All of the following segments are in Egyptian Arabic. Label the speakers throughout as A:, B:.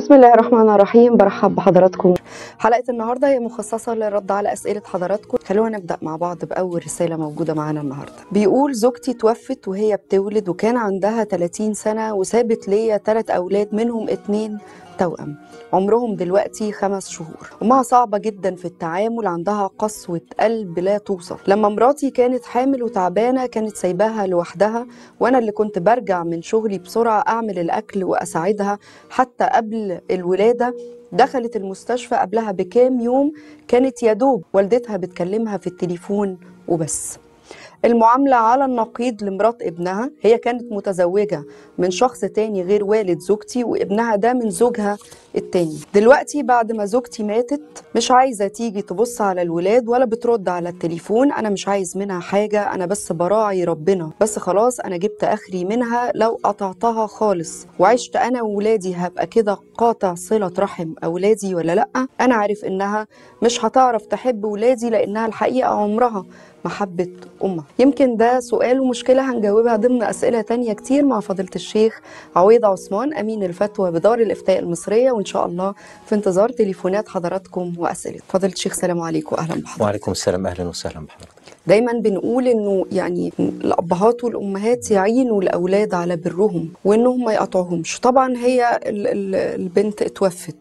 A: بسم الله الرحمن الرحيم برحب بحضراتكم حلقة النهاردة هي مخصصة للرد على أسئلة حضراتكم خلونا نبدأ مع بعض بأول رسالة موجودة معانا النهاردة بيقول زوجتي توفت وهي بتولد وكان عندها 30 سنة وسابت ليا ثلاث أولاد منهم اتنين توأم عمرهم دلوقتي خمس شهور أمها صعبة جدا في التعامل عندها قسوة قلب لا توصف لما مراتي كانت حامل وتعبانة كانت سايباها لوحدها وأنا اللي كنت برجع من شغلي بسرعة أعمل الأكل وأساعدها حتى قبل الولادة دخلت المستشفى قبلها بكام يوم كانت يدوب والدتها بتكلمها في التليفون وبس المعاملة على النقيض لمرات ابنها هي كانت متزوجة من شخص تاني غير والد زوجتي وابنها ده من زوجها التاني دلوقتي بعد ما زوجتي ماتت مش عايزة تيجي تبص على الولاد ولا بترد على التليفون أنا مش عايز منها حاجة أنا بس براعي ربنا بس خلاص أنا جبت آخري منها لو قطعتها خالص وعشت أنا وولادي هبقى كده قاطع صلة رحم أولادي ولا لأ أنا عارف إنها مش هتعرف تحب ولادي لأنها الحقيقة عمرها محبة أمها يمكن ده سؤال ومشكلة هنجاوبها ضمن أسئلة تانية كتير مع فضيلة الشيخ عويض عثمان أمين الفتوى بدار الإفتاء المصرية وإن شاء الله في انتظار تليفونات حضراتكم وأسئلة فضيلة الشيخ سلام عليكم وأهلا بحضرتك
B: وعليكم السلام اهلا وسهلا بحضرتك
A: دايما بنقول انه يعني الابهات والامهات يعينوا الاولاد على برهم وانهم ما يقطعوهمش طبعا هي ال- ال- البنت اتوفت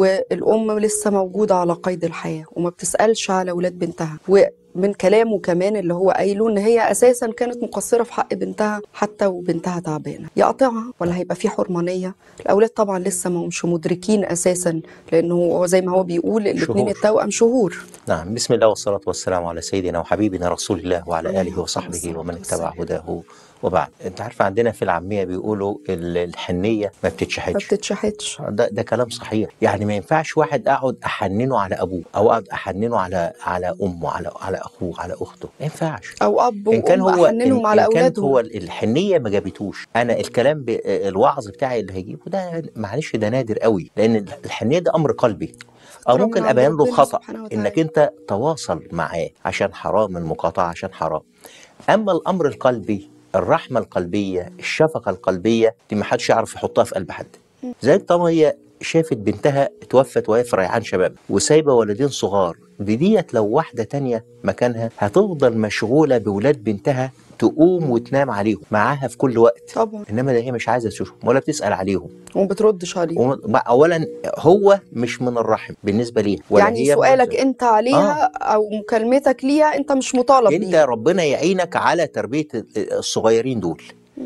A: والام لسه موجوده على قيد الحياه وما بتسالش على اولاد بنتها ومن كلامه كمان اللي هو قايله ان هي اساسا كانت مقصره في حق بنتها حتى وبنتها تعبانه يقطعها ولا هيبقى في حرمانيه الاولاد طبعا لسه ما همش مدركين اساسا لانه هو زي ما هو بيقول الاثنين
B: شهور.
A: التوأم شهور
B: نعم بسم الله والصلاة والسلام على سيدنا وحبيبنا رسول الله وعلى
A: عليه
B: آله وصحبه
A: الصلاة
B: ومن
A: والسلام.
B: اتبع هداه وبعد انت عارف عندنا في العامية بيقولوا ال- الحنية ما
A: ما
B: بتتشحتش
A: بتتشحتش
B: ده, ده كلام صحيح يعني ما ينفعش واحد اقعد احننه على ابوه او اقعد احننه على على امه على على اخوه على اخته ما ينفعش
A: او اب
B: ان كان
A: وام
B: هو
A: احننهم
B: إن
A: على
B: إن كانت
A: اولادهم
B: هو الحنيه ما جابتوش انا الكلام ب- الوعظ بتاعي اللي هيجيبه ده معلش ده نادر قوي لان الحنيه ده امر قلبي او
A: فطرة
B: ممكن
A: من عند
B: ابين له
A: ربنا
B: الخطا
A: سبحانه وتعالى.
B: انك انت تواصل معاه عشان حرام المقاطعه عشان حرام اما الامر القلبي الرحمه القلبيه الشفقه القلبيه دي ما حدش يعرف يحطها في قلب حد زي طبعا هي شافت بنتها توفت وهي في ريعان شباب وسايبه ولدين صغار دي ديت لو واحده تانية مكانها هتفضل مشغوله بولاد بنتها تقوم وتنام عليهم معاها في كل وقت
A: طبعا
B: انما ده هي مش عايزه تشوفهم ولا بتسال عليهم
A: وما بتردش عليه
B: وم- اولا هو مش من الرحم بالنسبه ليها ولا
A: يعني
B: هي
A: سؤالك
B: موجودة.
A: انت عليها او مكالمتك ليها انت مش مطالب
B: انت
A: بيه
B: ربنا يعينك على تربيه الصغيرين دول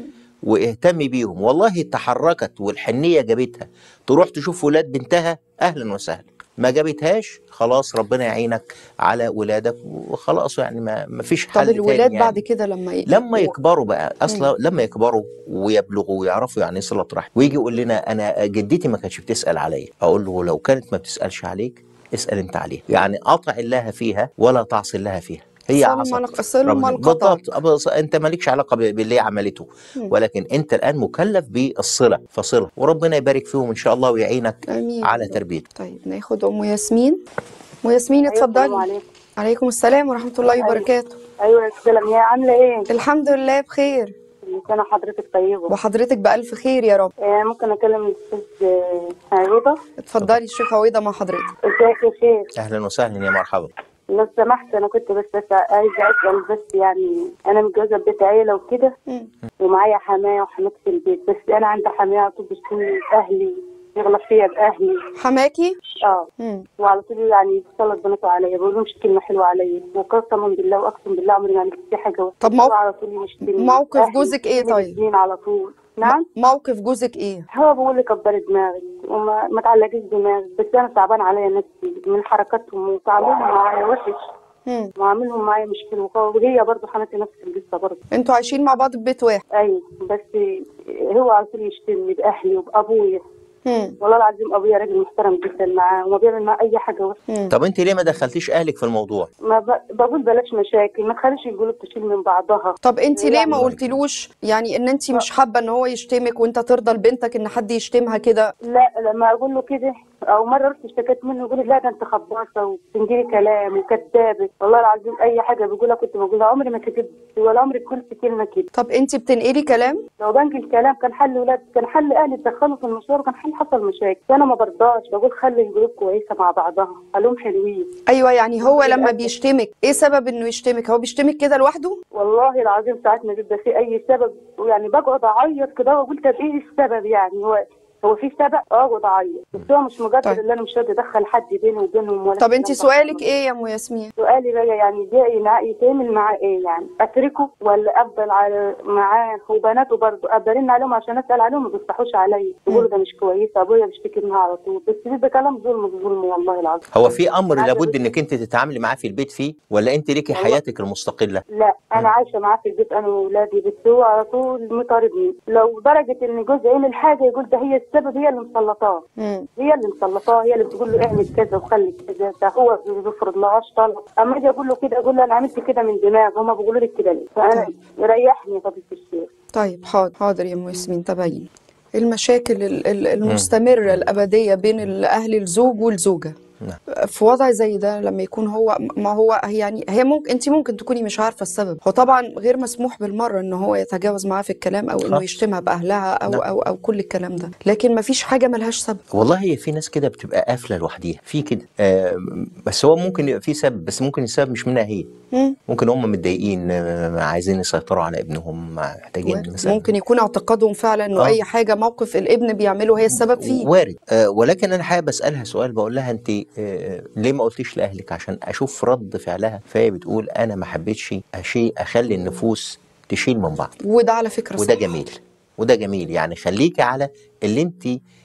B: واهتم بيهم والله تحركت والحنيه جابتها تروح تشوف ولاد بنتها اهلا وسهلا ما جابتهاش خلاص ربنا يعينك على ولادك وخلاص يعني ما, ما فيش
A: طب
B: حل
A: الولاد
B: تاني يعني.
A: بعد كده لما ي...
B: لما يكبروا بقى اصلا لما يكبروا ويبلغوا ويعرفوا يعني ايه صله رحم ويجي يقول لنا انا جدتي ما كانتش بتسال عليا اقول له لو كانت ما بتسالش عليك اسال انت عليها يعني اطع الله فيها ولا تعصي الله فيها هي
A: صل
B: عصت
A: ما- صل
B: ربنا.
A: ما انقطع.
B: بالضبط أبص- انت مالكش علاقه ب- باللي هي عملته
A: مم.
B: ولكن انت الان مكلف بالصله فصله وربنا يبارك فيهم ان شاء الله ويعينك
A: امين
B: على تربيتهم
A: طيب ناخد ام ياسمين ام ياسمين
C: السلام
A: اتفضلي
C: عليكم
A: عليكم السلام ورحمه الله
C: أيوة.
A: وبركاته
C: ايوه يا سلام يا عامله ايه؟
A: الحمد لله بخير
C: كل سنه حضرتك طيبه
A: وحضرتك بالف خير يا رب
C: آه ممكن اكلم الاستاذ آه، عويضه
A: اتفضلي الشيخ عويضه مع حضرتك
C: ازيك يا شيخ
B: اهلا وسهلا يا مرحبا
C: لو سمحت انا كنت بس بس عايزه اسال بس يعني انا متجوزه ببيت عيله وكده
A: مم.
C: ومعايا حمايه وحماتي في البيت بس انا عندي حمايه على طول بتكون اهلي يغلط فيا باهلي
A: حماكي
C: اه
A: مم.
C: وعلى طول يعني بيسلط بناته عليا بقول لهمش كلمه حلوه عليا وقسما بالله واقسم بالله عمري ما عملت فيه حاجه
A: طب
C: هو
A: موقف-
C: على طول يشتمني
A: موقف
C: أهلي
A: جوزك إيه
C: يشتمني
A: طيب؟
C: بالسنين على طول نعم
A: موقف جوزك ايه
C: هو بيقول لي كبري دماغك وما ما تعلقيش دماغك بس انا تعبان عليا نفسي من حركاتهم وتعاملهم معايا وحش
A: مم.
C: وعاملهم معايا مش حلو وهي برضه حماتي نفس القصه برضه
A: انتوا عايشين مع بعض في بيت واحد
C: ايوه بس هو على طول يشتمني باهلي وبابويا
A: مم.
C: والله العظيم ابويا راجل محترم جدا معاه وما بيعمل معاه اي حاجه وحشه
A: مم.
B: طب انت ليه ما دخلتيش اهلك في الموضوع
C: ما ب... بقول بلاش مشاكل ما تخليش القلوب تشيل من بعضها
A: طب انت ليه ما
C: يعني-
A: قلتلوش يعني ان انت مش حابه ان هو يشتمك وانت ترضى لبنتك ان حد يشتمها كده
C: لا لما اقول له كده او مره رحت اشتكيت منه يقول لي لا ده انت خباصه وبتنجري كلام وكذابه والله العظيم اي حاجه بيقولها كنت بقولها عمري ما كذبت ولا عمري قلت كلمه كده
A: طب انت بتنقلي كلام
C: لو بنقل الكلام كان حل ولاد كان حل اهلي اتدخلوا في المشوار وكان حل حصل مشاكل انا ما برضاش بقول خلي القلوب كويسه مع بعضها خليهم حلوين
A: ايوه يعني هو لما
C: للأسف.
A: بيشتمك ايه سبب انه يشتمك هو بيشتمك كده لوحده
C: والله العظيم ساعات ما بيبقى في اي سبب يعني بقعد اعيط كده واقول طب ايه السبب يعني هو هو في سبب اقعد اعيط بس هو مش مقدر
A: طيب.
C: ان انا مش راضي ادخل حد بيني وبينهم ولا
A: طب انت
C: كلام
A: سؤالك ايه يا ام ياسمين
C: سؤالي بقى يعني ده معاه يتعمل معاه ايه يعني اتركه ولا افضل على معاه وبناته برضه ابرن عليهم عشان اسال عليهم ما بيفتحوش عليا يقولوا ده مش كويسه ابويا بيشتكي منها على طول بس بيبقى كلام ظلم ظلم والله العظيم
B: هو في امر
C: عايزة
B: لابد
C: بس-
B: انك انت تتعاملي معاه في البيت فيه ولا انت ليكي
C: والله.
B: حياتك المستقله
C: لا انا عايشه معاه في البيت انا واولادي بس هو على طول مطاردني لو درجه ان جوزي يعمل حاجه يقول ده هي السبب هي اللي مسلطاه
A: مم.
C: هي اللي مسلطاه هي اللي بتقول له اعمل كذا وخلي كذا ده هو بيفرض لهاش طلب اما اجي اقول له كده اقول له انا عملت كده من دماغ هما بيقولوا لي كده ليه فانا ريحني يا فضيله الشيخ
A: طيب حاضر حاضر يا ام ياسمين تبين المشاكل ال- ال- المستمرة الأبدية بين الأهل الزوج والزوجة
B: نعم.
A: في وضع زي ده لما يكون هو ما هو يعني هي ممكن انت ممكن تكوني مش عارفه السبب هو طبعا غير مسموح بالمره ان هو يتجاوز معاها في الكلام او انه
B: آه.
A: يشتمها باهلها او
B: نعم.
A: او او كل الكلام ده لكن ما فيش حاجه ملهاش سبب
B: والله هي في ناس كده بتبقى قافله لوحديها في كده آه بس هو ممكن يبقى في سبب بس ممكن السبب مش منها هي
A: مم.
B: ممكن هم متضايقين آه، عايزين يسيطروا على ابنهم محتاجين مثلا
A: ممكن يكون اعتقادهم فعلا انه
B: آه.
A: اي حاجه موقف الابن بيعمله هي السبب فيه
B: وارد آه ولكن انا حابب اسالها سؤال بقول لها انت آه ليه ما قلتيش لاهلك عشان اشوف رد فعلها فهي بتقول انا ما حبيتش شيء اخلي النفوس تشيل من بعض
A: وده على فكره
B: وده
A: صح.
B: جميل وده جميل يعني خليكي على اللي انت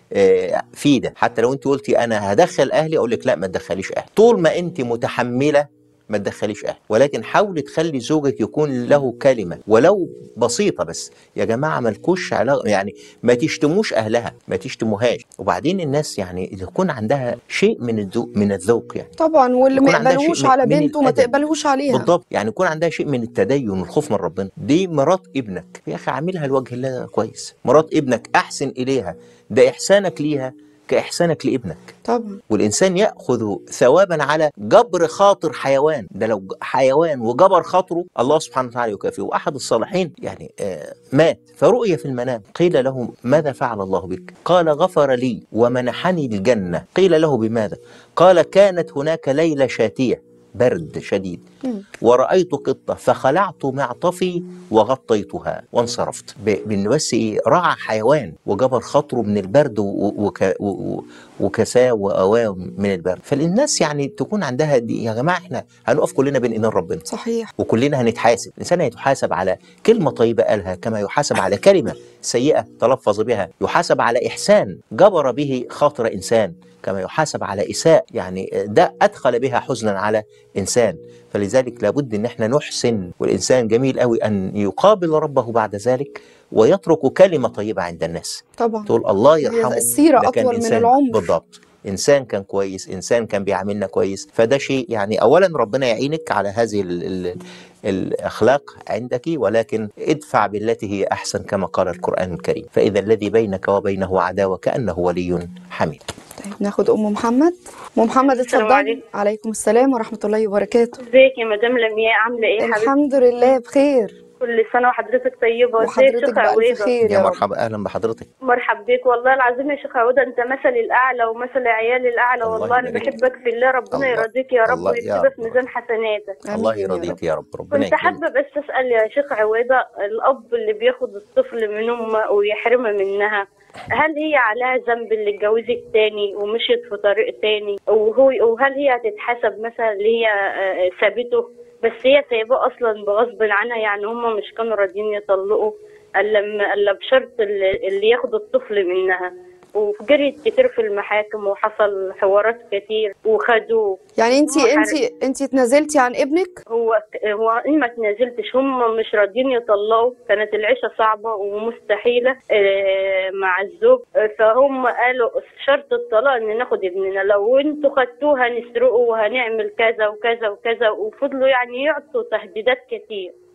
B: آه، فيه ده حتى لو انت قلتي انا هدخل اهلي اقول لك لا ما تدخليش اهلي طول ما انت متحمله ما تدخليش اهلي ولكن حاولي تخلي زوجك يكون له كلمه ولو بسيطه بس يا جماعه مالكوش علاقه يعني ما تشتموش اهلها ما تشتموهاش وبعدين الناس يعني يكون عندها شيء من الذوق من الذوق يعني
A: طبعا واللي ما
B: يكون عندها شيء
A: يقبلهوش
B: من-
A: على
B: من
A: بنته ما
B: الأدب.
A: تقبلهوش عليها
B: بالضبط يعني يكون عندها شيء من التدين والخوف من ربنا دي مرات ابنك يا اخي عاملها لوجه الله كويس مرات ابنك احسن اليها ده احسانك ليها كاحسانك لابنك
A: طبعا
B: والانسان ياخذ ثوابا على جبر خاطر حيوان ده لو ج- حيوان وجبر خاطره الله سبحانه وتعالى يكافئه واحد الصالحين يعني آه مات فرؤي في المنام قيل له ماذا فعل الله بك قال غفر لي ومنحني الجنه قيل له بماذا قال كانت هناك ليله شاتيه برد شديد
A: مم.
B: ورأيت قطة فخلعت معطفي وغطيتها وانصرفت ب- بإن بس إيه رعى حيوان وجبر خاطره من البرد و- و- وك و- و- وكساه وأواه من البرد فالناس يعني تكون عندها دي يا جماعة إحنا هنقف كلنا بين إيدين ربنا
A: صحيح
B: وكلنا هنتحاسب الإنسان هيتحاسب على كلمة طيبة قالها كما يحاسب على كلمة سيئة تلفظ بها يحاسب على إحسان جبر به خاطر إنسان كما يحاسب على إساءة يعني ده أدخل بها حزنا على إنسان فلذلك لابد ان احنا نحسن والانسان جميل قوي ان يقابل ربه بعد ذلك ويترك كلمه طيبه عند الناس
A: طبعا
B: تقول الله يرحمه
A: السيرة
B: ده كان
A: أطول من
B: إنسان-
A: العمر.
B: بالضبط انسان كان كويس انسان كان بيعاملنا كويس فده شيء يعني اولا ربنا يعينك على هذه ال ال الاخلاق عندك ولكن ادفع بالتي هي احسن كما قال القران الكريم فاذا الذي بينك وبينه عداوه كانه ولي حميد
A: طيب ناخد ام محمد ام محمد
D: السلام
A: اتفضلي
D: عليكم.
A: عليكم السلام ورحمه الله وبركاته
D: ازيك يا مدام لمياء عامله ايه يا حبيبتي
A: الحمد لله بخير
D: كل سنه وحضرتك طيبه وازيك
A: وحضرتك
D: شيخ
A: بألف
D: عويضه
A: خير
B: يا
A: يا رب
B: مرحبا اهلا بحضرتك
D: مرحب بيك والله العظيم يا شيخ عويضه انت مثل الاعلى ومثل عيالي الاعلى
B: الله
D: والله انا
B: يبارك
D: بحبك في الله ربنا
B: الله-
D: يرضيك يا رب
B: الله يا
D: ويكتبها في
B: رب.
D: ميزان حسناتك
A: آمين
B: الله
A: يا رب.
B: يرضيك يا رب ربنا
D: كنت
B: يكرمك
D: حابه بس اسال يا شيخ عويضه الاب اللي بياخد الطفل من امه ويحرمها منها هل هي عليها ذنب اللي اتجوزت تاني ومشيت في طريق تاني وهو وهل هي هتتحسب مثلا اللي هي آه، سابته بس هي سايباه اصلا بغصب عنها يعني هم مش كانوا راضيين يطلقوا الا لما- الا بشرط اللي اللي ياخد الطفل منها وجريت كتير في المحاكم وحصل حوارات كتير وخدوه
A: يعني انت
D: هم
A: انت انت اتنازلتي عن ابنك
D: هو هو إن ما تنازلتش هم مش راضيين يطلقوا كانت العيشة صعبة ومستحيلة آه، مع الزوج آه، فهم قالوا شرط الطلاق ان ناخد ابننا لو انتوا خدتوه هنسرقه وهنعمل كذا وكذا وكذا وفضلوا يعني يعطوا تهديدات كتير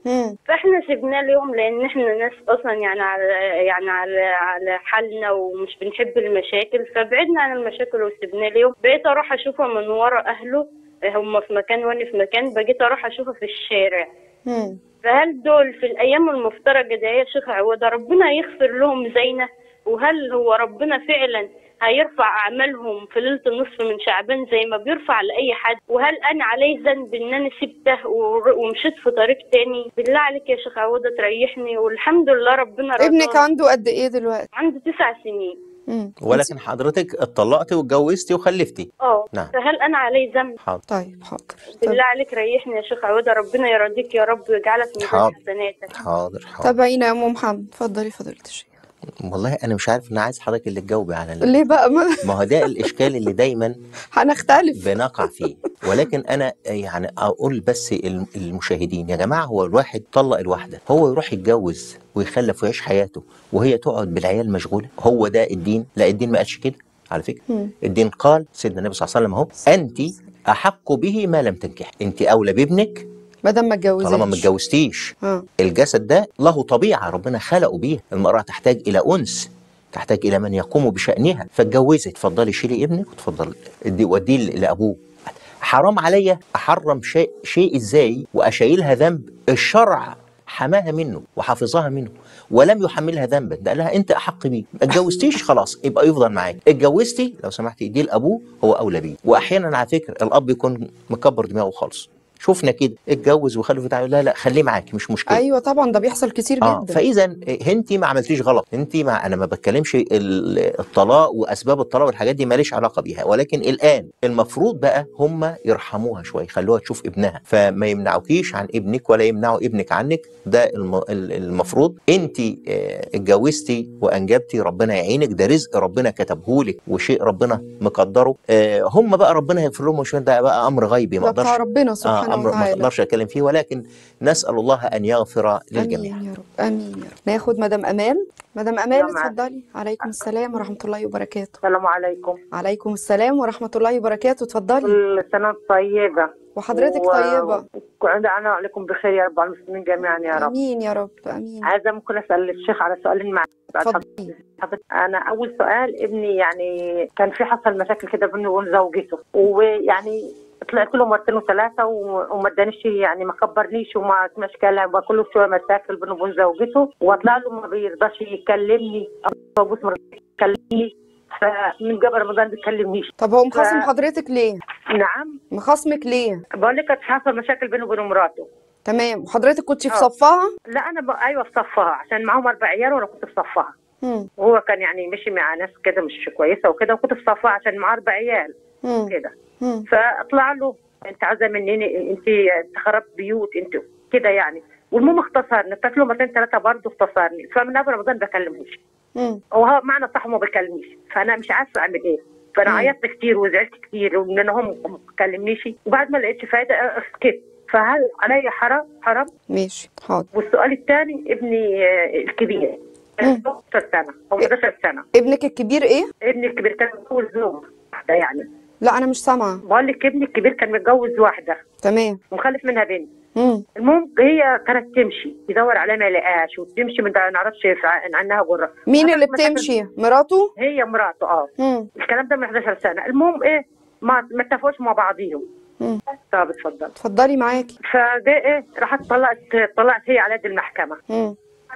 A: مم.
D: فاحنا سيبناه اليوم لان احنا ناس اصلا يعني على يعني على على حالنا ومش بنحب المشاكل فبعدنا عن المشاكل وسيبناه اليوم بقيت اروح اشوفه من ورا اهله هم في مكان وانا في مكان بقيت اروح اشوفه في الشارع
A: مم.
D: فهل دول في الايام المفترجه دي يا شيخ عوده ربنا يغفر لهم زينا وهل هو ربنا فعلا هيرفع اعمالهم في ليله النصف من شعبان زي ما بيرفع لاي حد وهل انا علي ذنب ان انا سبته ور- ومشيت في طريق تاني بالله عليك يا شيخ عوده تريحني والحمد لله ربنا رضاني.
A: ابنك عنده قد ايه دلوقتي
D: عنده تسع سنين
A: مم.
B: ولكن حضرتك اتطلقتي واتجوزتي وخلفتي
D: اه
B: نعم.
D: فهل انا علي ذنب
B: حاضر
A: طيب حاضر طب
D: بالله عليك ريحني يا شيخ عوده ربنا يرضيك يا رب ويجعلك من
B: حاضر.
D: حسناتك
B: حاضر حاضر
A: تابعينا يا ام محمد اتفضلي فضيله الشيخ
B: والله انا مش عارف انا عايز حضرتك اللي تجاوبي على ال-
A: ليه بقى ما
B: ما هو ده الاشكال اللي دايما
A: هنختلف
B: بنقع فيه ولكن انا يعني اقول بس الم- المشاهدين يا جماعه هو الواحد طلق الواحده هو يروح يتجوز ويخلف ويعيش حياته وهي تقعد بالعيال مشغوله هو ده الدين لا الدين ما قالش كده على فكره
A: مم.
B: الدين قال سيدنا النبي صلى الله عليه وسلم اهو انت احق به ما لم تنكح انت اولى بابنك
A: ما دام ما اتجوزتش
B: طالما ما اتجوزتيش
A: اه
B: الجسد ده له طبيعة ربنا خلقه بيها المرأة تحتاج إلى أنس تحتاج إلى من يقوم بشأنها فاتجوزت اتفضلي شيلي ابنك وتفضل ادي وديه ل- لأبوه حرام عليا أحرم شيء شيء إزاي وأشيلها ذنب الشرع حماها منه وحافظها منه ولم يحملها ذنبا ده قال لها انت احق بيه ما اتجوزتيش خلاص يبقى يفضل معاك اتجوزتي لو سمحتي دي لابوه هو اولى بيه واحيانا على فكره الاب يكون مكبر دماغه خالص شفنا كده اتجوز وخلف بتاعه لا لا خليه معاك مش مشكله
A: ايوه طبعا ده بيحصل كتير
B: اه
A: جدا
B: فاذا انت ما عملتيش غلط انت ما انا ما بتكلمش ال- الطلاق واسباب الطلاق والحاجات دي ماليش علاقه بيها ولكن الان المفروض بقى هم يرحموها شويه يخلوها تشوف ابنها فما يمنعوكيش عن ابنك ولا يمنعوا ابنك عنك ده الم- ال- المفروض انت آه، اتجوزتي وانجبتي ربنا يعينك ده رزق ربنا كتبهولك وشيء ربنا مقدره آه، هم بقى ربنا يغفر لهم وشويه ده بقى امر غيبي ما
A: ده بتاع
B: اقدرش
A: ربنا
B: اه
A: سبحانه
B: امر ما
A: وتعالى
B: اقدرش اتكلم فيه ولكن نسال الله ان يغفر للجميع
A: امين يا رب امين يا رب ناخد مدام امال مدام امال
C: السلام عليكم.
A: اتفضلي عليكم السلام ورحمه الله وبركاته
C: السلام عليكم
A: عليكم السلام ورحمه الله وبركاته اتفضلي
C: كل سنة وأنت طيبة
A: وحضرتك
C: و-
A: طيبه
C: وعند أنا عليكم بخير يا رب على المسلمين جميعا يا رب
A: امين يا رب امين
C: عايزة ممكن أسأل الشيخ على سؤالين مع بعد
A: اتفضلي
C: حضرتك أنا أول سؤال ابني يعني كان في حصل مشاكل كده بينه وبين زوجته ويعني طلعت له مرتين وثلاثة و- وما ادانيش يعني ما كبرنيش وما سمعش كلام وكل شوية مشاكل بينه وبين زوجته واطلع له ما بيرضاش يكلمني ابوس ما رضاش يكلمني فمن قبل رمضان بيكلمنيش
A: طب هو مخاصم
C: ف-
A: حضرتك ليه
C: نعم
A: مخاصمك ليه
C: بقول لك كانت حصل مشاكل بينه وبين مراته
A: تمام وحضرتك كنت في
C: آه.
A: صفها
C: لا انا ب... ايوه في صفها عشان معاهم اربع عيال وانا كنت في صفها
A: مم.
C: وهو كان يعني مشي مع ناس كده مش كويسه وكده وكنت في صفها عشان معاه اربع عيال
A: مم.
C: كده
A: مم.
C: فاطلع له انت عايزه مني انت خربت بيوت انت كده يعني والمهم اختصرني اديت له مرتين ثلاثه برضه اختصرني فمن قبل رمضان ما بكلموش
A: مم.
C: وهو معنى صح ما بيكلمنيش فانا مش عارفه اعمل ايه فانا
A: مم.
C: عيطت كتير وزعلت كتير وان هو ما كلمنيش وبعد ما لقيتش فايده اه، سكت فهل علي حرام حرام
A: ماشي حاضر
C: والسؤال الثاني ابني آه، الكبير
A: مم.
C: 11 سنه او 11 سنه
A: ابنك الكبير ايه
C: ابني الكبير كان متجوز زوج واحده يعني
A: لا انا مش سامعه
C: بقول لك ابني الكبير كان متجوز واحده
A: تمام
C: ومخلف منها بنت
A: مم.
C: المهم هي كانت تمشي يدور عليها ما يلاقيهاش وتمشي من ما نعرفش في ع- عنها جره
A: مين اللي
C: مشاكل-
A: بتمشي مراته
C: هي مراته اه
A: مم.
C: الكلام ده من 11 سنه المهم ايه ما ما اتفقوش مع بعضيهم
A: مم.
C: طب اتفضل
A: اتفضلي معاكي
C: فجاء ايه راحت طلعت طلعت هي على يد المحكمه
A: مم.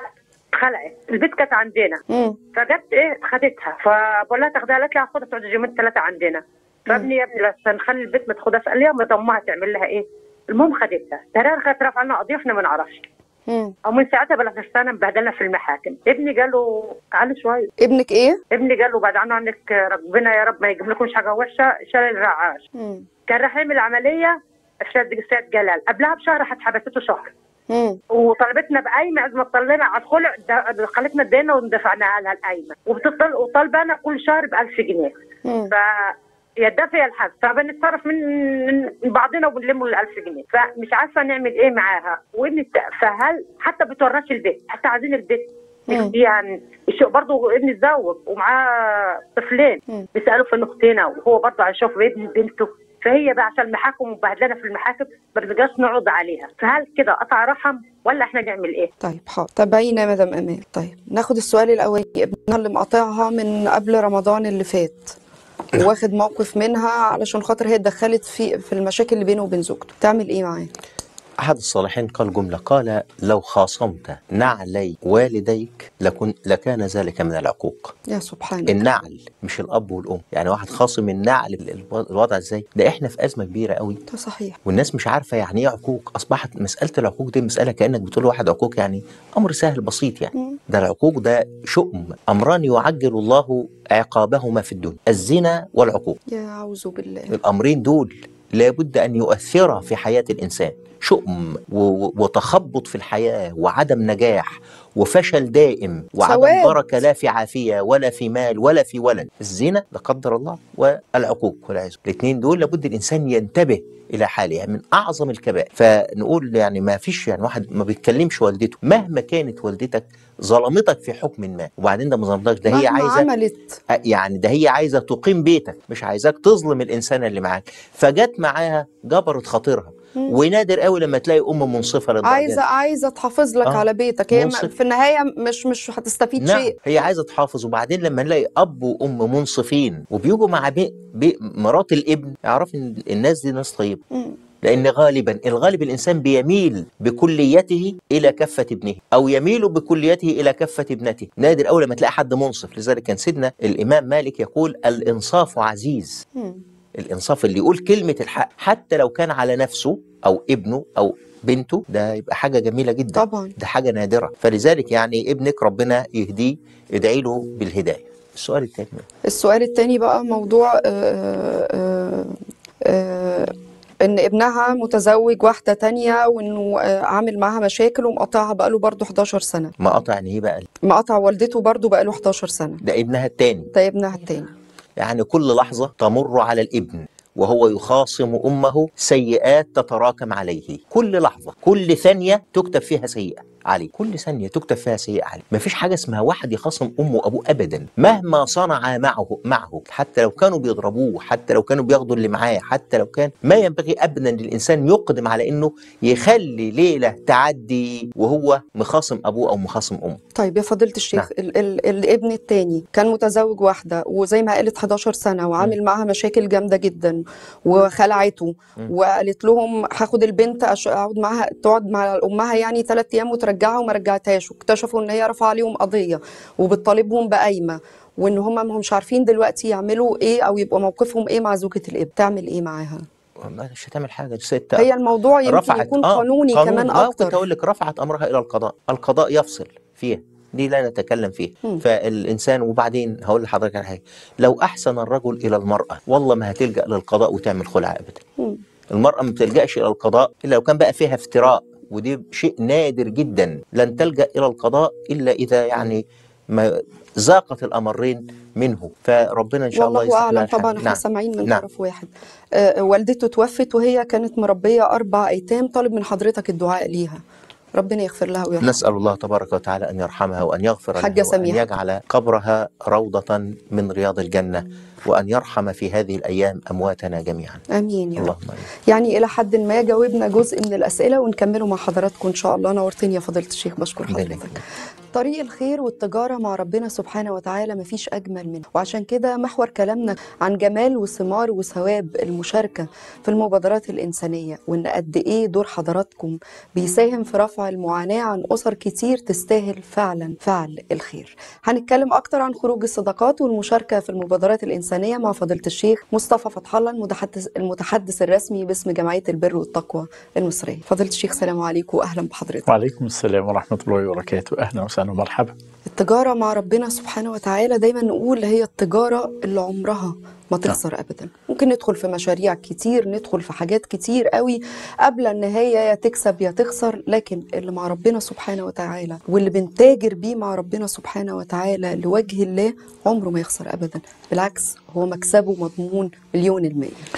C: خلعت البيت كانت عندنا
A: مم.
C: فجت ايه خدتها فبقول لها تاخدها قالت لي هاخدها تقعد يومين ثلاثه عندنا فابني يا ابني لا نخلي البيت ما تاخدها فقال لي يا أمي امها تعمل لها ايه المهم خدتها ترى خدت رفع لنا قضيه احنا ما نعرفش
A: مم.
C: او من ساعتها بلا سنه مبهدلنا في المحاكم ابني قال له تعالى شويه
A: ابنك ايه
C: ابني قال له بعد عنه عنك ربنا يا رب ما يجيب لكمش حاجه وحشه شال الرعاش
A: مم.
C: كان راح يعمل عمليه في شاد سيد جلال قبلها بشهر راحت حبسته شهر
A: مم.
C: وطلبتنا بقايمه عز ما طلعنا على الخلع د- خلتنا ادينا ودفعناها لها القايمه وبتطل وطالبانا كل شهر ب 1000 جنيه
A: مم.
C: ف يا الدفع يا الحبس فبنتصرف من من بعضنا وبنلم ال 1000 جنيه فمش عارفه نعمل ايه معاها وابني الت- فهل حتى بتورناش البيت حتى عايزين البيت
A: مم.
C: يعني الشيء برضه ابني اتزوج ومعاه طفلين
A: مم.
C: بيسالوا في اختنا وهو برضه عايز يشوف ابن بنته
E: فهي بقى عشان المحاكم ومبهدلنا في المحاكم ما بنقدرش نعرض عليها فهل كده قطع رحم ولا احنا نعمل ايه؟
A: طيب حاضر تابعينا يا مدام امال طيب ناخد السؤال الاولاني ابنها اللي مقاطعها من قبل رمضان اللي فات واخد موقف منها علشان خاطر هي اتدخلت في في المشاكل اللي بينه وبين زوجته تعمل ايه معاه
B: أحد الصالحين قال جملة قال لو خاصمت نعلي والديك لكن لكان ذلك من العقوق
A: يا سبحان الله
B: النعل مش الأب والأم يعني واحد خاصم النعل الو- الوضع إزاي ده إحنا في أزمة كبيرة قوي
A: ده صحيح
B: والناس مش عارفة يعني إيه عقوق أصبحت مسألة العقوق دي مسألة كأنك بتقول لواحد عقوق يعني أمر سهل بسيط يعني ده العقوق ده شؤم أمران يعجل الله عقابهما في الدنيا الزنا والعقوق
A: يا اعوذ بالله
B: الأمرين دول لابد أن يؤثرا في حياة الإنسان شؤم و- و- وتخبط في الحياة وعدم نجاح وفشل دائم وعدم
A: سواد.
B: بركة لا في عافية ولا في مال ولا في ولد الزنا لا قدر الله والعقوق والعياذ الاثنين دول لابد الإنسان ينتبه إلى حالها من أعظم الكبائر فنقول يعني ما فيش يعني واحد ما بيتكلمش والدته مهما كانت والدتك ظلمتك في حكم ما وبعدين ده ما ظلمتكش ده هي
A: مهما
B: عايزة
A: عملت
B: يعني ده هي عايزه تقيم بيتك مش عايزاك تظلم الانسان اللي معاك فجت معاها جبرت خاطرها ونادر قوي لما تلاقي ام منصفه للدرجه
A: عايزه
B: دي.
A: عايزه تحافظ لك
B: آه.
A: على بيتك هي م-
B: منصف.
A: في النهايه مش مش هتستفيد
B: نعم
A: شيء
B: هي عايزه تحافظ وبعدين لما نلاقي اب وام منصفين وبيجوا مع بي بي مرات الابن اعرف ان الناس دي ناس طيبه
A: مم.
B: لان غالبا الغالب الانسان بيميل بكليته الى كفه ابنه او يميل بكليته الى كفه ابنته نادر اول لما تلاقي حد منصف لذلك كان سيدنا الامام مالك يقول الانصاف عزيز
A: مم.
B: الانصاف اللي يقول كلمه الحق حتى لو كان على نفسه او ابنه او بنته ده يبقى حاجه جميله جدا
A: طبعا
B: ده حاجه نادره فلذلك يعني ابنك ربنا يهديه ادعي له بالهدايه السؤال الثاني
A: السؤال التاني بقى موضوع آه، آه، آه، ان ابنها متزوج واحدة تانية وانه آه، عامل معاها مشاكل ومقاطعها بقاله برضه 11 سنة
B: ما قطع يعني ايه بقى
A: مقاطع والدته برضه بقاله 11 سنة
B: ده ابنها الثاني
A: ده ابنها التاني
B: يعني كل لحظه تمر على الابن وهو يخاصم امه سيئات تتراكم عليه كل لحظه كل ثانيه تكتب فيها سيئه عليه كل ثانيه تكتب فيها سيئه عليه ما فيش حاجه اسمها واحد يخاصم امه وابوه ابدا مهما صنع معه معه حتى لو كانوا بيضربوه حتى لو كانوا بياخدوا اللي معاه حتى لو كان ما ينبغي ابدا للانسان يقدم على انه يخلي ليله تعدي وهو مخاصم ابوه او مخاصم امه
A: طيب يا فضيلة الشيخ ال ال الابن التاني كان متزوج واحدة وزي ما قالت 11 سنة وعامل معاها مشاكل جامدة جدا وخلعته وقالت لهم هاخد البنت أش- اقعد معاها تقعد مع امها يعني ثلاث ايام وترجعها وما رجعتهاش واكتشفوا ان هي رفع عليهم قضية وبتطالبهم بقايمة وان هم ما همش عارفين دلوقتي يعملوا ايه او يبقى موقفهم ايه مع زوجة الابن تعمل ايه معاها
B: مش هتعمل حاجه دي ست
A: هي الموضوع يمكن
B: رفعت
A: يكون
B: آه
A: قانوني
B: قانون
A: كمان
B: آه كنت
A: اكتر
B: اقول لك رفعت امرها الى القضاء القضاء يفصل فيها دي لا نتكلم فيه
A: مم.
B: فالانسان وبعدين هقول لحضرتك على حاجه لو احسن الرجل الى المراه والله ما هتلجا للقضاء وتعمل خلع ابدا
A: مم.
B: المراه ما بتلجاش الى القضاء الا لو كان بقى فيها افتراء ودي شيء نادر جدا لن تلجا الى القضاء الا اذا يعني ما ذاقت الامرين منه فربنا ان شاء الله
A: والله
B: يصلح
A: اعلم
B: لها الحال.
A: طبعا احنا
B: نعم.
A: سامعين من
B: نعم.
A: طرف واحد آه، والدته توفت وهي كانت مربيه اربع ايتام طالب من حضرتك الدعاء ليها ربنا يغفر لها ويرحمها
B: نسأل الله تبارك وتعالى أن يرحمها وأن يغفر
A: حاجة
B: لها وأن
A: سميحة.
B: يجعل قبرها روضة من رياض الجنة وأن يرحم في هذه الأيام أمواتنا جميعا
A: امين يا رب
B: اللهم آمين
A: يعني الى حد ما جاوبنا جزء من الاسئله ونكمله مع حضراتكم ان شاء الله نورتني يا فضيله الشيخ بشكر
B: ربنا
A: حضرتك
B: يكرمك.
A: طريق الخير والتجارة مع ربنا سبحانه وتعالى مفيش أجمل منه وعشان كده محور كلامنا عن جمال وثمار وثواب المشاركة في المبادرات الإنسانية وإن قد إيه دور حضراتكم بيساهم في رفع المعاناة عن أسر كتير تستاهل فعلا فعل الخير هنتكلم أكتر عن خروج الصدقات والمشاركة في المبادرات الإنسانية مع فضيلة الشيخ مصطفى فتح الله المتحدث, المتحدث الرسمي باسم جمعية البر والتقوى المصرية فضيلة الشيخ سلام عليكم وأهلا بحضرتك
F: وعليكم السلام ورحمة الله وبركاته أهلا وسهلا ومرحبا
A: التجارة مع ربنا سبحانه وتعالى دايما نقول هي التجارة اللي عمرها ما تخسر أبدا ممكن ندخل في مشاريع كتير ندخل في حاجات كتير قوي قبل النهاية يا تكسب يا تخسر لكن اللي مع ربنا سبحانه وتعالى واللي بنتاجر بيه مع ربنا سبحانه وتعالى لوجه الله عمره ما يخسر أبدا بالعكس هو مكسبه مضمون مليون المية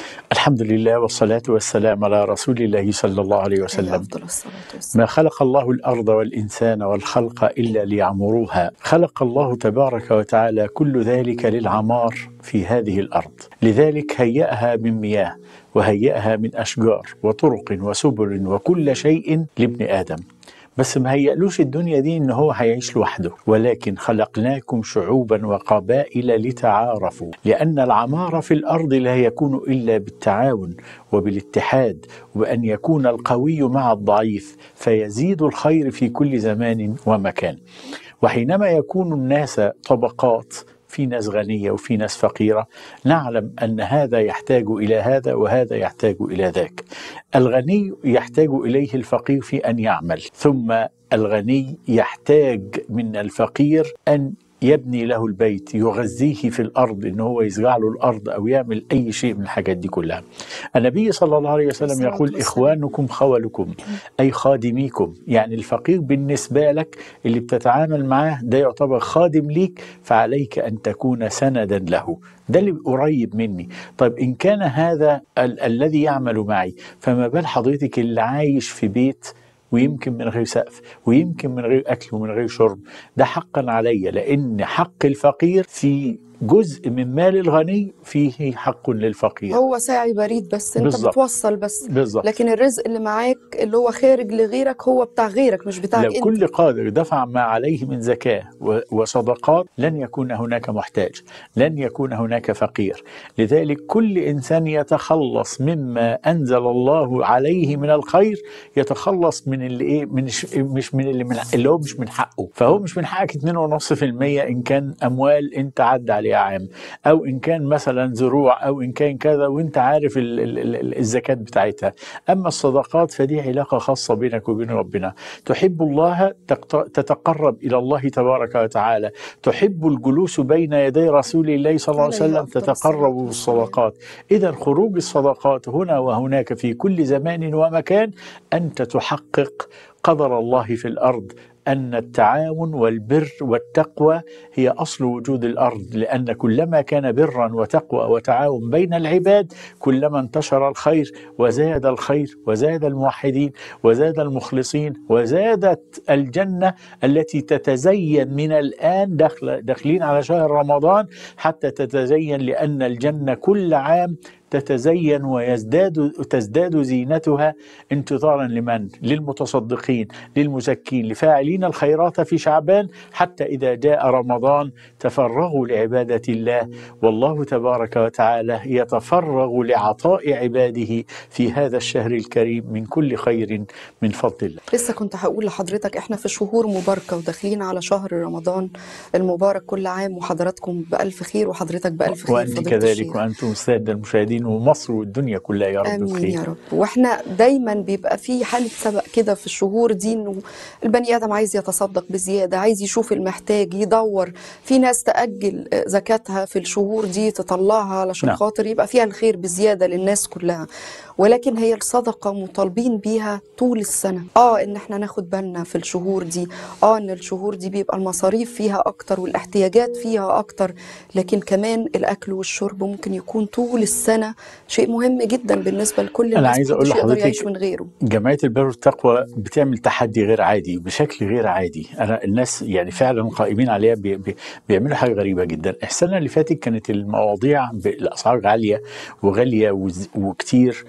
F: الحمد لله والصلاة والسلام على رسول الله صلى الله عليه
A: عليه
F: وسلم
A: افضل الصلاه والسلام
F: ما خلق الله الأرض والإنسان والخلق إلا ليعمروها خلق الله تبارك وتعالى كل ذلك للعمار في هذه الأرض لذلك هيأها من مياه وهيأها من أشجار وطرق وسبل وكل شيء لابن آدم بس ما هيألوش الدنيا دي ان هو هيعيش لوحده ولكن خلقناكم شعوبا وقبائل لتعارفوا لان العمار في الارض لا يكون الا بالتعاون وبالاتحاد وبان يكون القوي مع الضعيف فيزيد الخير في كل زمان ومكان وحينما يكون الناس طبقات في ناس غنية وفي ناس فقيرة نعلم أن هذا يحتاج إلى هذا وهذا يحتاج إلى ذاك الغني يحتاج إليه الفقير في أن يعمل ثم الغني يحتاج من الفقير أن يبني له البيت يغذيه في الارض ان هو يزرع له الارض او يعمل اي شيء من الحاجات دي كلها. النبي صلى الله عليه وسلم
A: الصلاة
F: يقول
A: والسلام.
F: اخوانكم خولكم اي خادميكم يعني الفقير بالنسبه لك اللي بتتعامل معاه ده يعتبر خادم ليك فعليك ان تكون سندا له. ده اللي قريب مني طيب إن كان هذا ال- الذي يعمل معي فما بال حضرتك اللي عايش في بيت ويمكن من غير سقف ويمكن من غير أكل ومن غير شرب ده حقا علي لأن حق الفقير في جزء من مال الغني فيه حق للفقير
A: هو ساعي بريد بس انت
F: بالظبط.
A: بتوصل بس
F: بالظبط
A: لكن الرزق اللي معاك اللي هو خارج لغيرك هو بتاع غيرك مش بتاعك
F: لو
A: انت
F: كل قادر دفع ما عليه من زكاة و- وصدقات لن يكون هناك محتاج لن يكون هناك فقير لذلك كل إنسان يتخلص مما أنزل الله عليه من الخير يتخلص من اللي إيه من ش- مش من اللي من اللي هو مش من حقه فهو مش من حقك 2.5% إن كان أموال أنت عدى عليها عام أو إن كان مثلا زروع أو إن كان كذا وأنت عارف ال- ال- ال- الزكاة بتاعتها أما الصدقات فدي علاقة خاصة بينك وبين ربنا تحب الله تقت- تتقرب إلى الله تبارك وتعالى تحب الجلوس بين يدي رسول الله صلى الله عليه
A: عليه
F: وسلم
A: أفضل
F: تتقرب
A: الصلاة
F: بالصدقات إذا خروج الصدقات هنا وهناك في كل زمان ومكان أنت تحقق قدر الله في الأرض أن التعاون والبر والتقوى هي أصل وجود الأرض لأن كلما كان برا وتقوى وتعاون بين العباد كلما انتشر الخير وزاد الخير وزاد الموحدين وزاد المخلصين وزادت الجنة التي تتزين من الآن داخل داخلين على شهر رمضان حتى تتزين لأن الجنة كل عام تتزين ويزداد تزداد زينتها انتظارا لمن؟ للمتصدقين، للمزكين، لفاعلين الخيرات في شعبان حتى اذا جاء رمضان تفرغوا لعباده الله والله تبارك وتعالى يتفرغ لعطاء عباده في هذا الشهر الكريم من كل خير من فضل الله.
A: لسه كنت هقول لحضرتك احنا في شهور مباركة وداخلين على شهر رمضان المبارك كل عام وحضراتكم بألف خير وحضرتك بألف خير
F: وانت
A: فضيلة
F: كذلك
A: الشيخ.
F: وانتم الساده المشاهدين ومصر والدنيا كلها يا رب
A: امين
F: بخير.
A: يا رب واحنا دايما بيبقى في حاله سبق كده في الشهور دي انه البني ادم عايز يتصدق بزياده عايز يشوف المحتاج يدور في ناس تاجل زكاتها في الشهور دي تطلعها علشان
F: نعم.
A: خاطر يبقى فيها الخير بزياده للناس كلها ولكن هي الصدقه مطالبين بيها طول السنه اه ان احنا ناخد بالنا في الشهور دي اه ان الشهور دي بيبقى المصاريف فيها اكتر والاحتياجات فيها اكتر لكن كمان الاكل والشرب ممكن يكون طول السنه شيء مهم جدا بالنسبه لكل
F: أنا
A: الناس
F: عايز أقول
A: محدش يقدر
F: لحضرتك
A: يعيش من غيره
F: جمعية البر والتقوى بتعمل تحدي غير عادي بشكل غير عادي أنا الناس يعني فعلا قائمين عليها بي بي بيعملوا حاجة غريبة جدا السنة اللي فاتت كانت المواضيع بالأسعار عالية وغالية وز- وكتير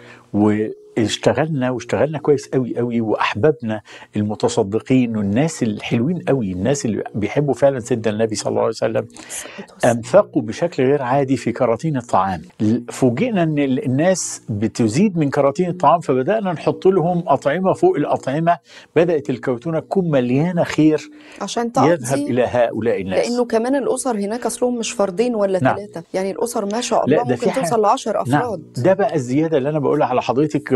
F: واشتغلنا واشتغلنا كويس قوي قوي واحببنا المتصدقين والناس الحلوين قوي الناس اللي بيحبوا فعلا سيدنا النبي صلى الله عليه وسلم انفقوا بشكل غير عادي في كراتين الطعام فوجئنا ان ال- الناس بتزيد من كراتين الطعام فبدانا نحط لهم اطعمه فوق الاطعمه بدات الكرتونه تكون مليانه خير
A: عشان
F: يذهب
A: تقضي
F: الى هؤلاء الناس
A: لانه كمان الاسر هناك اصلهم مش فردين ولا
F: نعم.
A: ثلاثه يعني الاسر ما شاء
F: لا،
A: الله
F: ده في
A: ممكن
F: حاجة-
A: توصل ل 10
F: نعم
A: افراد
F: ده بقى الزياده اللي انا بقولها على حضرتك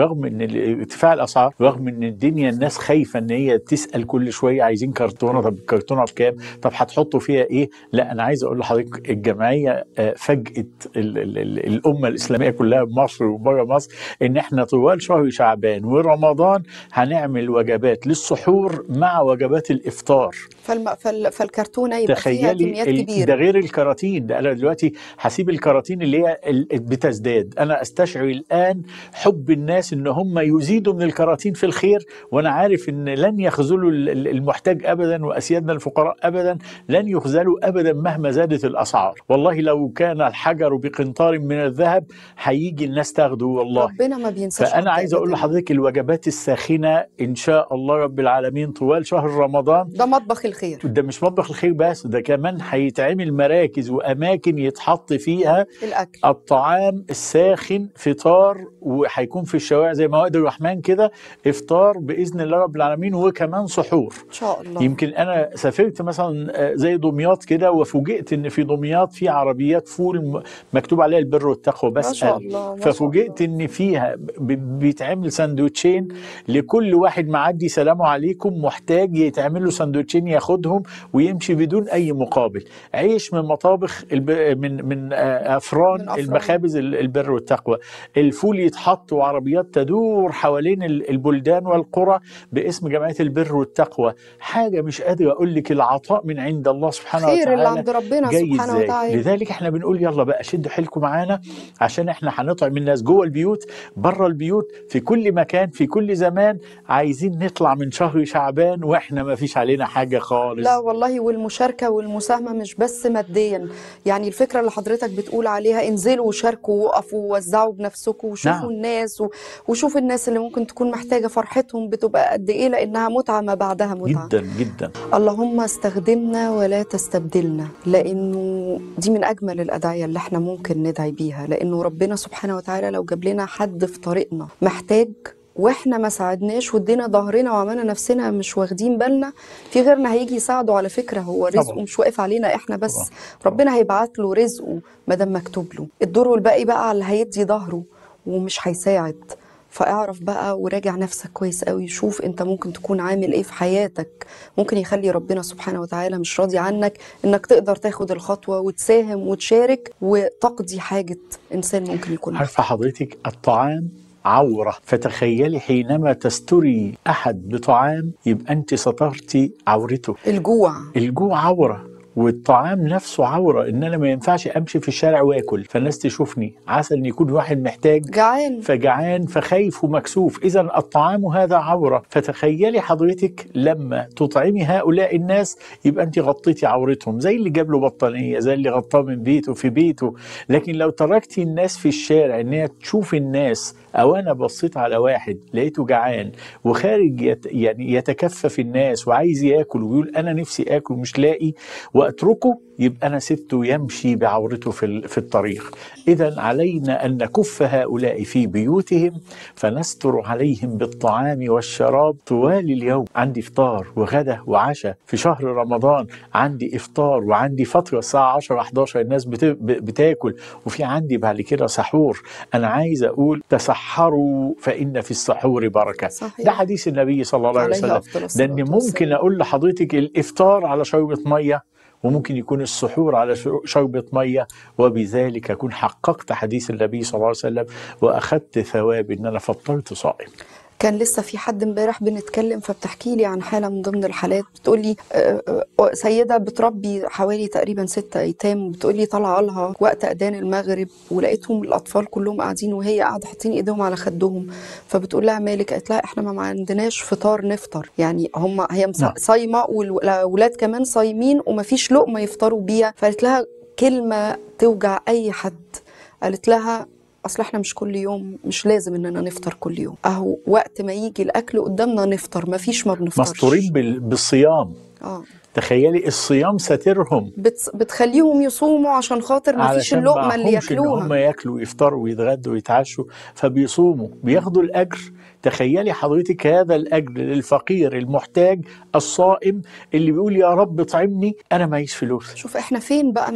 F: رغم ان ال- ارتفاع الاسعار رغم ان الدنيا الناس خايفه ان هي تسال كل شويه عايزين كرتونه طب الكرتونه بكام طب هتحطوا فيها ايه لا انا عايز اقول لحضرتك الجمعيه آه، فاجئت ال- ال- ال- الامه الاسلاميه كلها بمصر وبره مصر ان احنا طوال شهر شعبان ورمضان هنعمل وجبات للسحور مع وجبات الافطار
A: فالم... فال... فالكرتونه يبقى فيها
F: تخيلي
A: كميات
F: ال- ده
A: كبيره
F: غير الكراتين ده انا دلوقتي هسيب الكراتين اللي هي ال- بتزداد انا استشعر الان حب الناس ان هم يزيدوا من الكراتين في الخير وانا عارف ان لن يخذلوا ال- ال- المحتاج ابدا واسيادنا الفقراء ابدا لن يخذلوا ابدا مهما زادت الاسعار والله لو كان الحجر بقنطار من الذهب هيجي الناس تاخده والله
A: ربنا ما بينساش
F: فانا
A: حد
F: عايز اقول
A: أبداً.
F: لحضرتك الوجبات الساخنه ان شاء الله رب العالمين طوال شهر رمضان
A: ده مطبخ الخير
F: ده مش مطبخ الخير بس ده كمان هيتعمل مراكز واماكن يتحط فيها
A: الاكل
F: الطعام الساخن فطار وهيكون في الشوارع زي موائد الرحمن كده افطار باذن الله رب العالمين وكمان سحور
A: ان شاء الله
F: يمكن انا سافرت مثلا آه، زي دمياط كده وفوجئت ان في دمياط في عربيات فول م- مكتوب عليها البر والتقوى بس
A: ما شاء الله ما شاء
F: ففوجئت
A: الله.
F: ان فيها ب- بيتعمل سندوتشين لكل واحد معدي سلام عليكم محتاج يتعمل له سندوتشين ياخدهم ويمشي بدون اي مقابل عيش من مطابخ الب... من من آه، افران
A: من أفران.
F: المخابز ال- البر والتقوى الفول يتحط وعربيات تدور حوالين ال- البلدان والقرى باسم جمعيه البر والتقوى حاجه مش قادر اقول لك العطاء من عند الله سبحانه
A: خير اللي
F: وتعالى
A: عند ربنا
F: جاي
A: سبحانه
F: ازاي
A: وتعالى
F: لذلك احنا بنقول يلا بقى شدوا حيلكم معانا عشان احنا هنطعم الناس جوه البيوت بره البيوت في كل مكان في كل زمان عايزين نطلع من شهر شعبان واحنا ما فيش علينا حاجه خالص
A: لا والله والمشاركة والمساهمة مش بس ماديا يعني الفكرة اللي حضرتك بتقول عليها انزلوا وشاركوا وقفوا ووزعوا بنفسكم وشوفوا
F: نعم.
A: الناس و... وشوفوا الناس اللي ممكن تكون محتاجة فرحتهم بتبقى قد ايه لانها متعة ما بعدها متعة
F: جدا جدا
A: اللهم استخدمنا ولا تستبدلنا لانه دي من اجمل الادعيه اللي احنا ممكن ندعي بيها لانه ربنا سبحانه وتعالى لو جاب لنا حد في طريقنا محتاج واحنا ما ساعدناش وادينا ظهرنا وعملنا نفسنا مش واخدين بالنا في غيرنا هيجي يساعده على فكره هو رزقه
F: طبعا.
A: مش واقف علينا احنا بس
F: طبعا.
A: ربنا هيبعت له رزقه ما دام مكتوب له الدور والباقي بقى على اللي هيدي ظهره ومش هيساعد فاعرف بقى وراجع نفسك كويس قوي شوف انت ممكن تكون عامل ايه في حياتك ممكن يخلي ربنا سبحانه وتعالى مش راضي عنك انك تقدر تاخد الخطوة وتساهم وتشارك وتقضي حاجة انسان ممكن يكون محتاج.
F: عارفه حضرتك الطعام عوره فتخيلي حينما تستري احد بطعام يبقى انت سترتي عورته
A: الجوع
F: الجوع عوره والطعام نفسه عوره ان انا ما ينفعش امشي في الشارع واكل فالناس تشوفني عسى ان يكون واحد محتاج
A: جعان
F: فجعان فخايف ومكسوف اذا الطعام هذا عوره فتخيلي حضرتك لما تطعمي هؤلاء الناس يبقى انت غطيتي عورتهم زي اللي جاب له بطانيه زي اللي غطاه من بيته في بيته لكن لو تركتي الناس في الشارع ان هي تشوف الناس او انا بصيت على واحد لقيته جعان وخارج يت يعني يتكفف الناس وعايز ياكل ويقول انا نفسي اكل ومش لاقي واتركه يبقى انا سبته يمشي بعورته في ال- في الطريق اذا علينا ان نكف هؤلاء في بيوتهم فنستر عليهم بالطعام والشراب طوال اليوم عندي افطار وغدا وعشاء في شهر رمضان عندي افطار وعندي فتره الساعه 10 11 الناس بت- ب- بتاكل وفي عندي بعد كده سحور انا عايز اقول تسحروا فان في السحور بركه
A: صحيح.
F: ده حديث النبي صلى الله عليه
A: عليه
F: وسلم
A: أفضل الصلاة
F: لان
A: والسلام.
F: ممكن اقول لحضرتك الافطار على شربة ميه وممكن يكون السحور على شر- شربة ميه وبذلك اكون حققت حديث النبي صلى الله عليه وسلم واخذت ثواب ان انا فطرت صائم
A: كان لسه في حد امبارح بنتكلم فبتحكي لي عن حاله من ضمن الحالات بتقول لي آه، آه، سيده بتربي حوالي تقريبا ستة ايتام بتقول لي طالعه لها وقت اذان المغرب ولقيتهم الاطفال كلهم قاعدين وهي قاعده حاطين ايديهم على خدهم فبتقول لها مالك قالت لها احنا ما عندناش فطار نفطر يعني هم هي مص-
F: نعم.
A: صايمه والاولاد كمان صايمين ومفيش لقمه يفطروا بيها فقالت لها كلمه توجع اي حد قالت لها اصل احنا مش كل يوم مش لازم اننا نفطر كل يوم اهو وقت ما يجي الاكل قدامنا نفطر ما فيش ما بنفطرش
F: مستورين بال- بالصيام
A: اه
F: تخيلي الصيام ساترهم
A: بت... بتخليهم يصوموا عشان خاطر ما فيش
F: علشان
A: اللقمه اللي
F: معهمش ان هم
A: ياكلوها
F: ياكلوا ويفطروا ويتغدوا ويتعشوا فبيصوموا بياخدوا الاجر تخيلي حضرتك هذا الاجر للفقير المحتاج الصائم اللي بيقول يا رب اطعمني انا معيش فلوس
A: شوف احنا فين بقى من ده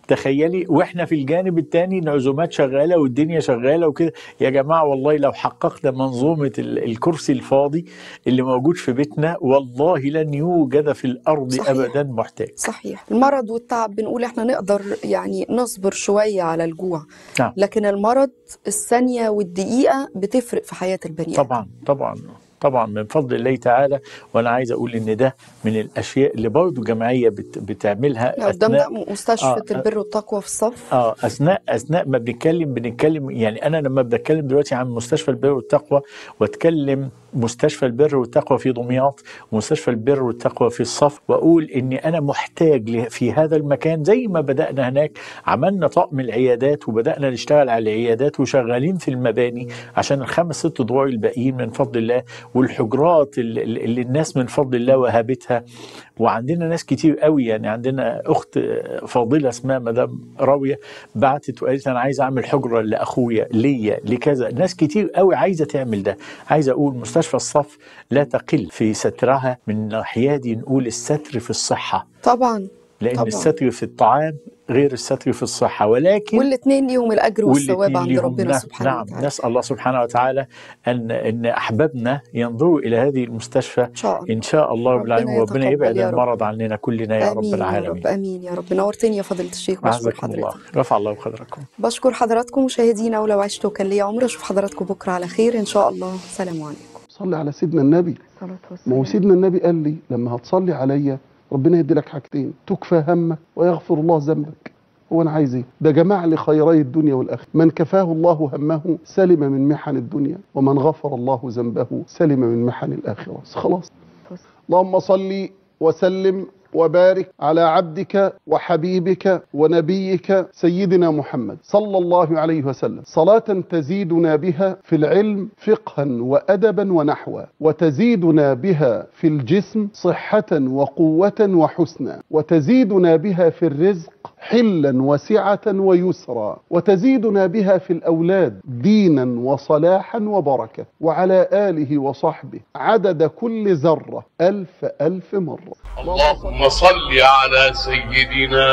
F: تخيلي واحنا في الجانب الثاني العزومات شغاله والدنيا شغاله وكده يا جماعه والله لو حققنا منظومه ال- الكرسي الفاضي اللي موجود في بيتنا والله لن يوجد في الارض
A: صحيح.
F: ابدا محتاج
A: صحيح المرض والتعب بنقول احنا نقدر يعني نصبر شوية على الجوع
F: نعم.
A: لكن المرض الثانية والدقيقة بتفرق في حياة البني آدم
F: طبعا طبعا طبعا من فضل الله تعالى وانا عايز اقول ان ده من الاشياء اللي برضه جمعيه بت بتعملها
A: قدامنا
F: اثناء
A: مستشفى
F: آه،
A: البر والتقوى في الصف
F: اه اثناء اثناء ما بنتكلم بنتكلم يعني انا لما بتكلم دلوقتي عن مستشفى البر والتقوى واتكلم مستشفى البر والتقوى في دمياط ومستشفى البر والتقوى في الصف واقول اني انا محتاج ل- في هذا المكان زي ما بدانا هناك عملنا طقم العيادات وبدانا نشتغل على العيادات وشغالين في المباني عشان الخمس ست ادوار الباقيين من فضل الله والحجرات اللي, اللي الناس من فضل الله وهبتها وعندنا ناس كتير قوي يعني عندنا اخت فاضله اسمها مدام راويه بعتت وقالت انا عايزه اعمل حجره لاخويا ليا لكذا ناس كتير قوي عايزه تعمل ده عايزه اقول مستشفى الصف لا تقل في سترها من ناحيه دي نقول الستر في الصحه
A: طبعا
F: لان
A: طبعاً.
F: الستر في الطعام غير الستر في الصحه ولكن
A: والاثنين ليهم الأجر والثواب
F: والاتنين
A: عند
F: ليهم
A: ربنا
F: نعم-
A: سبحانه
F: نعم
A: وتعالى
F: نسال الله سبحانه وتعالى ان ان احبابنا ينظروا الى هذه المستشفى
A: إن شاء الله
F: ان شاء الله رب
A: ربنا
F: العالمين وربنا
A: يتقبل
F: يبعد
A: يا رب.
F: المرض عننا كلنا يا رب
A: آمين يا
F: العالمين
A: رب آمين يا رب نورتني يا فضيلة الشيخ بشكر
F: عزكم الله
A: حضرتك
F: رفع الله قدركم
A: بشكر حضراتكم مشاهدينا ولو عشت وكان لي عمر اشوف حضراتكم بكره على خير ان شاء الله سلام عليكم
G: صلي على سيدنا النبي ما هو سيدنا النبي قال لي لما هتصلي عليا ربنا يدي لك حاجتين تكفى همك ويغفر الله ذنبك هو انا عايز ايه ده جمع لي خيري الدنيا والاخره من كفاه الله همه سلم من محن الدنيا ومن غفر الله ذنبه سلم من محن الاخره بس خلاص اللهم صل وسلم وبارك على عبدك وحبيبك ونبيك سيدنا محمد صلى الله عليه وسلم صلاة تزيدنا بها في العلم فقها وأدبا ونحوا وتزيدنا بها في الجسم صحة وقوة وحسنا وتزيدنا بها في الرزق حلا وسعة ويسرا وتزيدنا بها في الأولاد دينا وصلاحا وبركة وعلى آله وصحبه عدد كل ذرة ألف ألف مرة
H: اللهم صل على سيدنا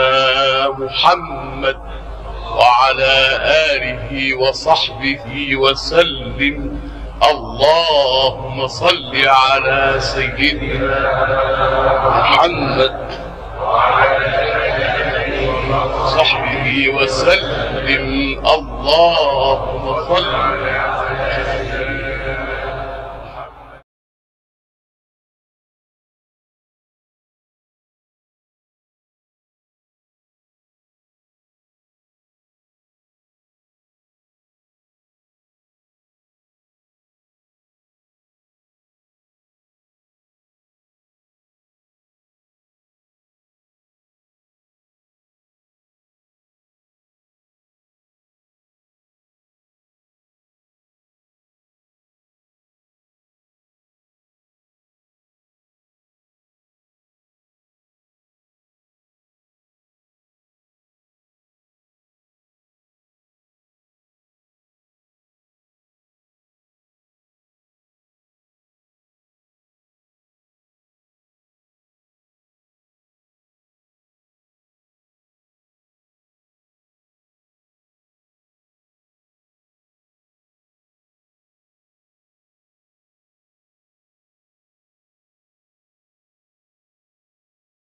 H: محمد وعلى آله وصحبه وسلم اللهم صل على سيدنا محمد وصحبه وسلم اللهم صل على سيدنا